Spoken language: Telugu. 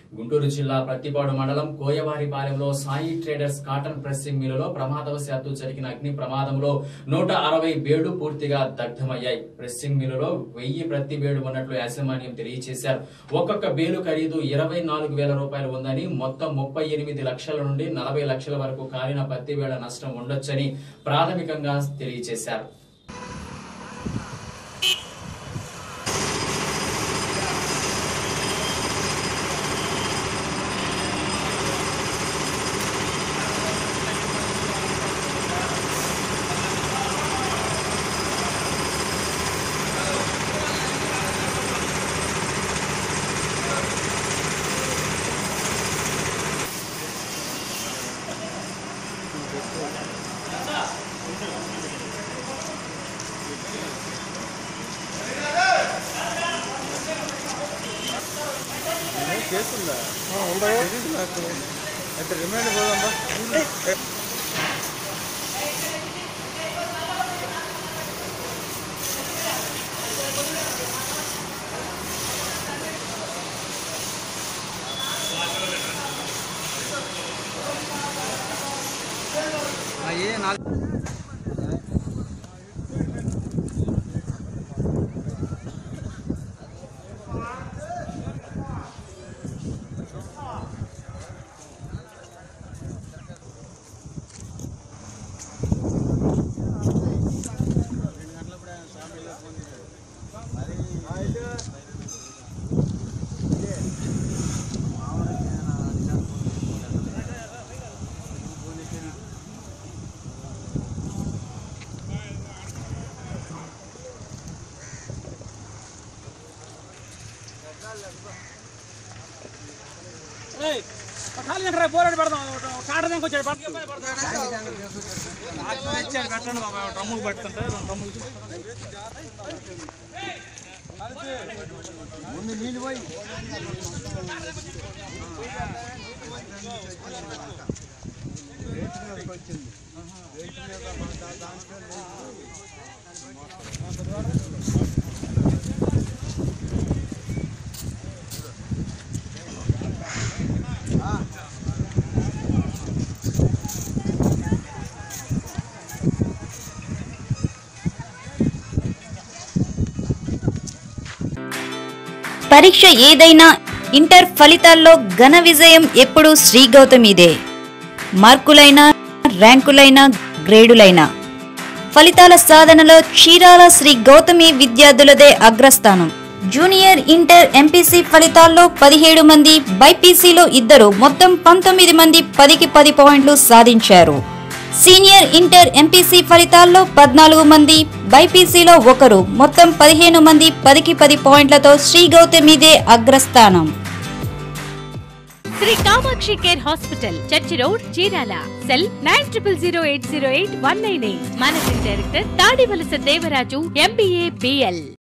గుంటూరు జిల్లా ప్రత్తిపాడు మండలం కోయవారిపాలెంలో సాయి ట్రేడర్స్ కాటన్ ప్రెస్సింగ్ మిల్లులో ప్రమాదవశాత్తు జరిగిన అగ్ని ప్రమాదంలో నూట అరవై బేడు పూర్తిగా దగ్ధమయ్యాయి ప్రెస్సింగ్ మిల్లులో వెయ్యి ప్రతి బేడు ఉన్నట్లు యాజమాన్యం తెలియజేశారు ఒక్కొక్క బేలు ఖరీదు ఇరవై నాలుగు వేల రూపాయలు ఉందని మొత్తం ముప్పై ఎనిమిది లక్షల నుండి నలభై లక్షల వరకు కాలిన పత్తి వేళ నష్టం ఉండొచ్చని ప్రాథమికంగా తెలియజేశారు చేస్తుందా తెలీదు నాకు అయితే రిమైండ్ పోదామా ఏ నాలుగు ఖాళీ దగ్గర పోరాడి పెడదాం కాట దగ్గర వచ్చాడు ఇచ్చాడు పెట్టండి బాబా డ్రమ్ములు పెడుతుంటే రెండు డ్రమ్ములు పరీక్ష ఏదైనా ఇంటర్ ఫలితాల్లో ఘన విజయం ఎప్పుడూ శ్రీ గౌతమిదే మార్కులైనా ర్యాంకులైనా గ్రేడులైనా ఫలితాల సాధనలో చీరాల శ్రీ గౌతమి విద్యార్థులదే అగ్రస్థానం జూనియర్ ఇంటర్ ఎంపీసీ ఫలితాల్లో పదిహేడు మంది బైపీసీలో ఇద్దరు మొత్తం పంతొమ్మిది మంది పదికి పది పాయింట్లు సాధించారు సీనియర్ ఇంటర్ ఎంపీసీ ఫలితాల్లో పద్నాలుగు మంది బైపీసీలో ఒకరు మొత్తం పదిహేను మంది పదికి పది పాయింట్లతో శ్రీ గౌతమిదే అగ్రస్థానం Sri Kamakshi care hospital church road Chirala cell nine triple zero eight zero eight one nine eight managing director Tadivalasa Devaraju MBA BL